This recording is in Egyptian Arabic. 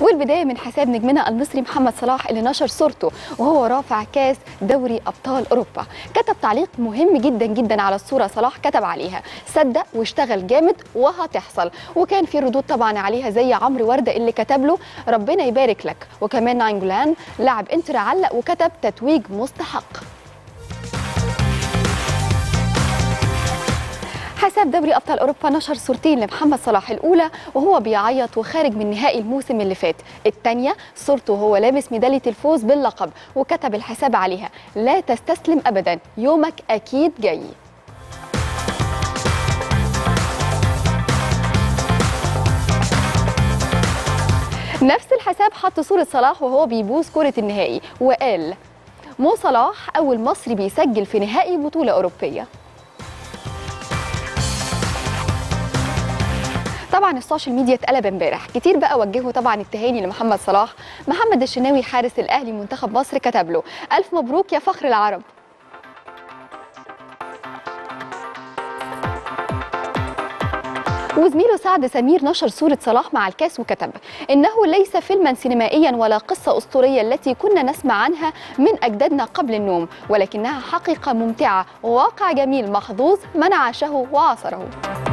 والبدايه من حساب نجمنا المصري محمد صلاح اللي نشر صورته وهو رافع كاس دوري ابطال اوروبا كتب تعليق مهم جدا جدا على الصوره صلاح كتب عليها صدق واشتغل جامد وهتحصل وكان في ردود طبعا عليها زي عمرو ورده اللي كتب له ربنا يبارك لك وكمان ناينجولان لاعب انتر علق وكتب تتويج مستحق حساب دوري ابطال اوروبا نشر صورتين لمحمد صلاح الاولى وهو بيعيط وخارج من نهائي الموسم اللي فات الثانيه صورته وهو لابس ميداليه الفوز باللقب وكتب الحساب عليها لا تستسلم ابدا يومك اكيد جاي نفس الحساب حط صورة صلاح وهو بيبوس كرة النهائي وقال مو صلاح أول مصري بيسجل في نهائي بطولة أوروبية طبعا السوشيال ميديا اتقلب امبارح كتير بقى وجهوا طبعا التهاني لمحمد صلاح محمد الشناوي حارس الاهلي منتخب مصر كتب له الف مبروك يا فخر العرب وزميله سعد سمير نشر صورة صلاح مع الكاس وكتب إنه ليس فيلما سينمائيا ولا قصة أسطورية التي كنا نسمع عنها من أجدادنا قبل النوم ولكنها حقيقة ممتعة وواقع جميل محظوظ من عاشه وعاصره